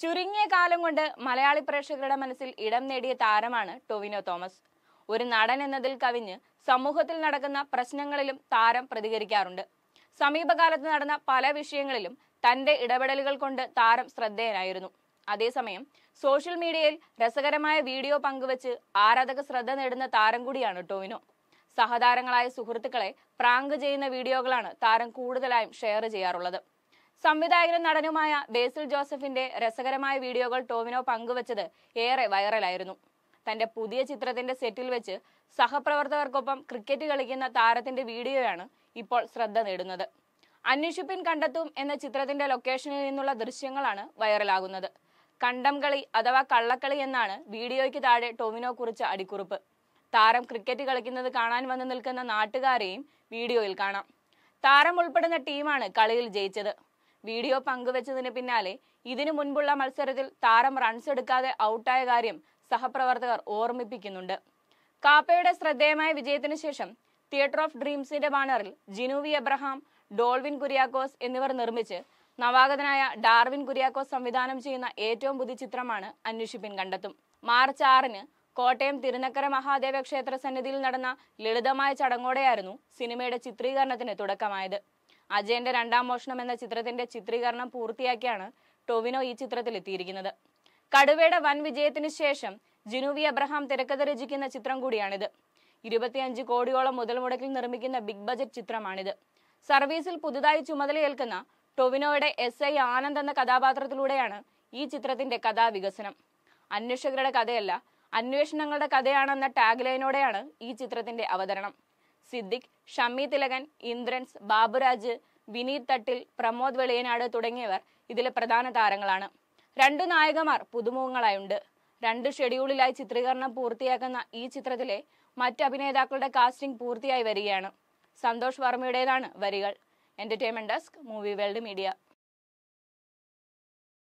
ചുരുങ്ങിയ കാലം കൊണ്ട് മലയാളി പ്രേക്ഷകരുടെ മനസ്സിൽ ഇടം നേടിയ താരമാണ് ടൊവിനോ തോമസ് ഒരു നടൻ എന്നതിൽ കവിഞ്ഞ് സമൂഹത്തിൽ നടക്കുന്ന പ്രശ്നങ്ങളിലും താരം പ്രതികരിക്കാറുണ്ട് സമീപകാലത്ത് നടന്ന പല വിഷയങ്ങളിലും തന്റെ ഇടപെടലുകൾ കൊണ്ട് താരം ശ്രദ്ധേയനായിരുന്നു അതേസമയം സോഷ്യൽ മീഡിയയിൽ രസകരമായ വീഡിയോ പങ്കുവച്ച് ആരാധക ശ്രദ്ധ നേടുന്ന താരം കൂടിയാണ് ടൊവിനോ സഹതാരങ്ങളായ സുഹൃത്തുക്കളെ പ്രാങ്ക് ചെയ്യുന്ന വീഡിയോകളാണ് താരം കൂടുതലായും ഷെയർ ചെയ്യാറുള്ളത് സംവിധായകനും നടനുമായ ബേസിൽ ജോസഫിന്റെ രസകരമായ വീഡിയോകൾ ടോവിനോ പങ്കുവച്ചത് ഏറെ വൈറലായിരുന്നു തന്റെ പുതിയ ചിത്രത്തിന്റെ സെറ്റിൽ വെച്ച് സഹപ്രവർത്തകർക്കൊപ്പം ക്രിക്കറ്റ് കളിക്കുന്ന താരത്തിന്റെ വീഡിയോയാണ് ഇപ്പോൾ ശ്രദ്ധ നേടുന്നത് അന്വേഷിപ്പിൻ കണ്ടെത്തും എന്ന ചിത്രത്തിന്റെ ലൊക്കേഷനിൽ നിന്നുള്ള ദൃശ്യങ്ങളാണ് വൈറലാകുന്നത് കണ്ടം കളി അഥവാ കള്ളക്കളി എന്നാണ് വീഡിയോയ്ക്ക് താഴെ ടൊവിനോ കുറിച്ച അടിക്കുറിപ്പ് താരം ക്രിക്കറ്റ് കളിക്കുന്നത് കാണാൻ വന്നു നിൽക്കുന്ന നാട്ടുകാരെയും വീഡിയോയിൽ കാണാം താരം ഉൾപ്പെടുന്ന ടീമാണ് കളിയിൽ ജയിച്ചത് വീഡിയോ പങ്കുവച്ചതിന് പിന്നാലെ ഇതിനു മുൻപുള്ള മത്സരത്തിൽ താരം റൺസ് എടുക്കാതെ ഔട്ടായ കാര്യം സഹപ്രവർത്തകർ ഓർമ്മിപ്പിക്കുന്നുണ്ട് കാപ്പയുടെ ശ്രദ്ധേയമായ വിജയത്തിന് ശേഷം തിയേറ്റർ ഓഫ് ഡ്രീംസിന്റെ ബാനറിൽ ജിനുവി എബ്രഹാം ഡോൾവിൻ കുര്യാക്കോസ് എന്നിവർ നിർമ്മിച്ച് നവാഗതനായ ഡാർവിൻ കുര്യാക്കോസ് സംവിധാനം ചെയ്യുന്ന ഏറ്റവും പുതിയ ചിത്രമാണ് അന്വേഷിപ്പിൻ കണ്ടെത്തും മാർച്ച് ആറിന് കോട്ടയം തിരുനക്കര മഹാദേവ ക്ഷേത്ര സന്നിധിയിൽ നടന്ന ലളിതമായ ചടങ്ങോടെയായിരുന്നു സിനിമയുടെ ചിത്രീകരണത്തിന് തുടക്കമായത് അജയന്റെ രണ്ടാം മോഷണം എന്ന ചിത്രത്തിന്റെ ചിത്രീകരണം പൂർത്തിയാക്കിയാണ് ടൊവിനോ ഈ ചിത്രത്തിൽ എത്തിയിരിക്കുന്നത് കടുവയുടെ വൻ വിജയത്തിന് ശേഷം ജിനുവി അബ്രഹാം തിരക്കഥ രചിക്കുന്ന ചിത്രം കൂടിയാണിത് ഇരുപത്തിയഞ്ച് കോടിയോളം മുതൽ മുടക്കിൽ നിർമ്മിക്കുന്ന ബിഗ് ബജറ്റ് ചിത്രമാണിത് സർവീസിൽ പുതുതായി ചുമതലയേൽക്കുന്ന ടൊവിനോയുടെ എസ് ഐ ആനന്ദ് എന്ന കഥാപാത്രത്തിലൂടെയാണ് ഈ ചിത്രത്തിന്റെ കഥാവികസനം അന്വേഷകരുടെ കഥയല്ല അന്വേഷണങ്ങളുടെ കഥയാണെന്ന ടാഗ് ലൈനോടെയാണ് ഈ ചിത്രത്തിന്റെ അവതരണം സിദ്ദിഖ് ഷമ്മി തിലകൻ ഇന്ദ്രൻസ് ബാബുരാജ് വിനീത് തട്ടിൽ പ്രമോദ് വെളിയനാട് തുടങ്ങിയവർ ഇതിലെ പ്രധാന താരങ്ങളാണ് രണ്ടു നായകമാർ പുതുമുഖങ്ങളായുണ്ട് രണ്ട് ഷെഡ്യൂളിലായി ചിത്രീകരണം പൂർത്തിയാക്കുന്ന ഈ ചിത്രത്തിലെ മറ്റ് അഭിനേതാക്കളുടെ കാസ്റ്റിംഗ് പൂർത്തിയായി വരികയാണ് സന്തോഷ് വർമ്മയുടേതാണ് വരികൾ entertainment desk movie world media